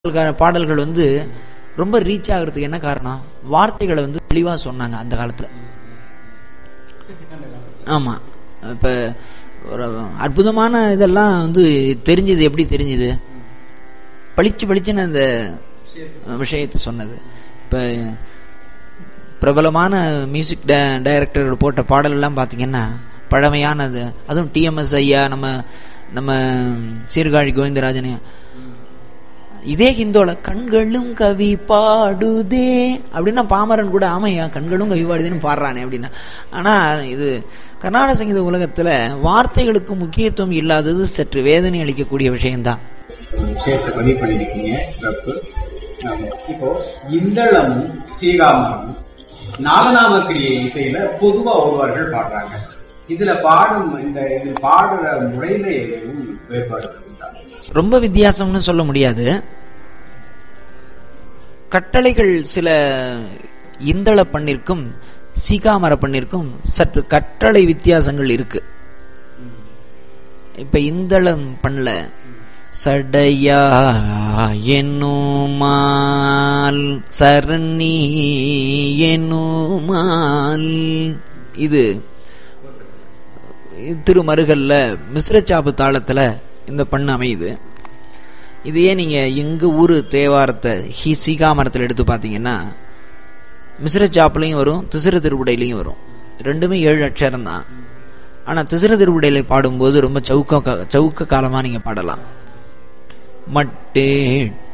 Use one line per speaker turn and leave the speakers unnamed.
பாடல்கள் பாடல்கள் வந்து ரொம்ப ரீச் ஆகுறதுக்கு என்ன காரணம் வார்த்தைகளை வந்து தெளிவா சொன்னாங்க அந்த காலத்துல ஆமா இப்ப ஒரு அற்புதமான இதெல்லாம் வந்து தெரிஞ்சது எப்படி தெரிஞ்சுது பளிச்சு பளிச்சுன்னு அந்த விஷயத்தை சொன்னது இப்ப பிரபலமான மியூசிக் டைரக்டர் போட்ட பாடல் எல்லாம் பாத்தீங்கன்னா பழமையானது அதுவும் டிஎம்எஸ் ஐயா நம்ம நம்ம சீர்காழி கோவிந்தராஜன் இதே ஹிந்தோல கண்களும் கவி பாடுதே அப்படின்னா பாமரன் கூட ஆமையா கண்களும் கவி பாடுதேன்னு பாடுறானே அப்படின்னா ஆனா இது கர்நாடக சங்கீத உலகத்துல வார்த்தைகளுக்கு முக்கியத்துவம் இல்லாதது சற்று வேதனை அளிக்கக்கூடிய விஷயம்தான்
விஷயத்தை பதிவு பண்ணிருக்கீங்க சிறப்பு ஆமா. இப்போ இந்தளமும் சீகாமரமும் நாகநாம கிரியை இசையில பொதுவா ஒருவர்கள் பாடுறாங்க இதுல பாடும் இந்த இது பாடுற முறையில எதுவும் வேறுபாடு இருக்குதா?
ரொம்ப வித்தியாசம்னு சொல்ல முடியாது கட்டளைகள் சில இந்தள பண்ணிற்கும் சீகாமர பண்ணிற்கும் சற்று கட்டளை வித்தியாசங்கள் இருக்கு இப்ப இந்தளம் பண்ணல சடையா என்னுமால் சரணி என்னுமால் இது திருமருகல்ல மிஸ்ரச்சாப்பு தாளத்துல இந்த பண்ணு அமையுது இதையே நீங்க எங்க ஊரு தேவாரத்தை ஹி சீகாமரத்தில் எடுத்து பார்த்தீங்கன்னா மிஸ்ரச்சாப்புலையும் வரும் திசிற திருவுடையிலையும் வரும் ரெண்டுமே ஏழு அக்ஷரம் தான் ஆனா திசிற திருவுடையில பாடும்போது ரொம்ப சவுக்க சவுக்க காலமா நீங்க பாடலாம் மட்டே